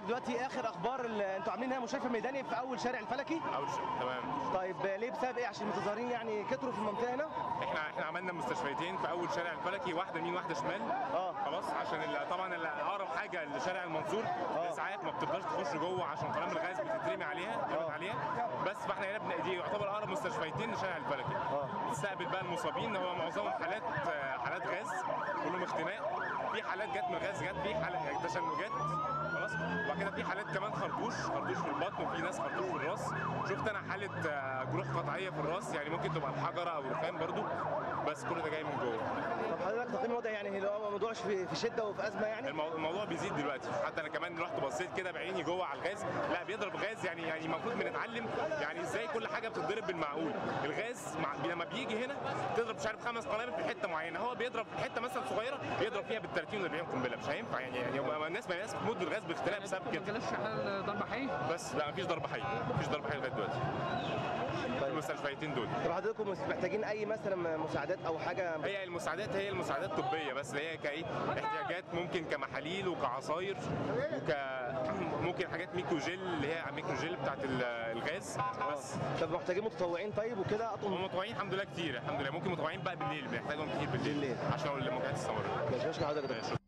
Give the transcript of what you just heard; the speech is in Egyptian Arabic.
دلوقتي اخر اخبار ال- انتوا عاملين هنا مشرفه ميداني في اول شارع الفلكي اول شيء تمام طيب ليه بسبب ايه عشان المتظاهرين يعني كتروا في المنطقه هنا احنا احنا عملنا مستشفيتين في اول شارع الفلكي واحده يمين واحده شمال اه. خلاص عشان ال- طبعا ال- اقرب حاجه لشارع المنصور اه. الاسعاف ما بتقدرش تخش جوه عشان قنابل الغاز بتترمي عليها جامد اه. عليها بس فاحنا هنا بن- دي يعتبر اقرب مستشفيتين لشارع الفلكي اه. نستقبل بقى المصابين هو معظمهم حالات آه، حالات غاز كلهم اختناق في حالات جت من الغاز جت في حالات تشنجات خلاص وبعد كده في حالات كمان خرطوش خرطوش في البطن وفي ناس خرطوش في الراس شفت انا حاله آه، جروح قطعيه في الراس يعني ممكن تبقى الحجره او رخام برضو بس كل ده جاي من جوه طب حضرتك تقييم الوضع يعني اللي هو موضوع في في شده وفي ازمه يعني المو- الموضوع بيزيد دلوقتي حتى انا كمان رحت بصيت كده بعيني جوه على الغاز لا بيضرب غاز يعني يعني المفروض بنتعلم يعني ازاي كل حاجه بتتضرب بالمعقول الغاز مع لما بيجي هنا تضرب مش عارف خمس قنابل في حته معينه هو بيضرب في حته مثلا صغيره بيضرب فيها بال 30 وال 40 قنبله مش هينفع يعني يعني هو الناس ما الناس بتموت بالغاز باختلاف بسبب ما كده جالش حال ضرب حي بس لا مفيش ضرب حي مفيش ضرب حي لغايه دلوقتي طيب. المستشفيتين دول طب حضرتكم محتاجين اي مثلا مساعدات او حاجه هي المساعدات هي المساعدات الطبيه بس اللي هي كايه احتياجات ممكن كمحاليل وكعصاير وك ممكن حاجات ميكرو جيل اللي هي ميكرو جيل بتاعت ال- الغاز بس طب محتاجين متطوعين طيب وكده اطول هم متطوعين الحمد لله كتير الحمد لله ممكن متطوعين بقى بالليل بنحتاجهم كتير بالليل بالليل. عشان المواجهات تستمر ماشي بشكر حضرتك يا دكتور. شكرا